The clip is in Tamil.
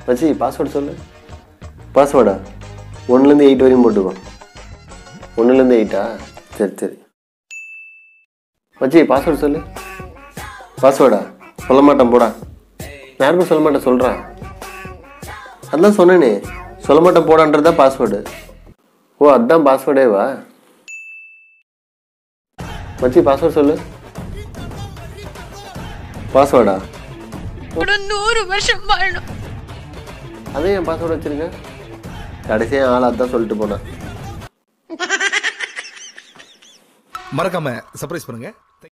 மச்சி பாஸ்வேர்டு சொல்லு பாஸ்வேர்டா ஒன்றுலேருந்து எயிட் வரையும் போட்டுக்கோ ஒன்றுலேருந்து எயிட்டா சரி சரி மச்சி பாஸ்வேர்டு சொல்லு பாஸ்வேர்டா சொல்ல மாட்டேன் போடா நான் யாருக்கும் சொல்ல மாட்டேன் சொல்கிறான் அதான் சொன்னேனே சொல்ல மாட்டேன் போடான்றது தான் பாஸ்வேர்டு ஓ அதுதான் பாஸ்வேர்டேவா மச்சி பாஸ்வேர்டு சொல்லு பாஸ்வேர்டா கூட நூறு வருஷம் வாழணும் அதே என் பாஸ்வேர்டு வச்சிருக்கேன் கடைசியாக ஆள் அதான் சொல்லிட்டு போனேன் மறக்காம சர்ப்ரைஸ் பண்ணுங்க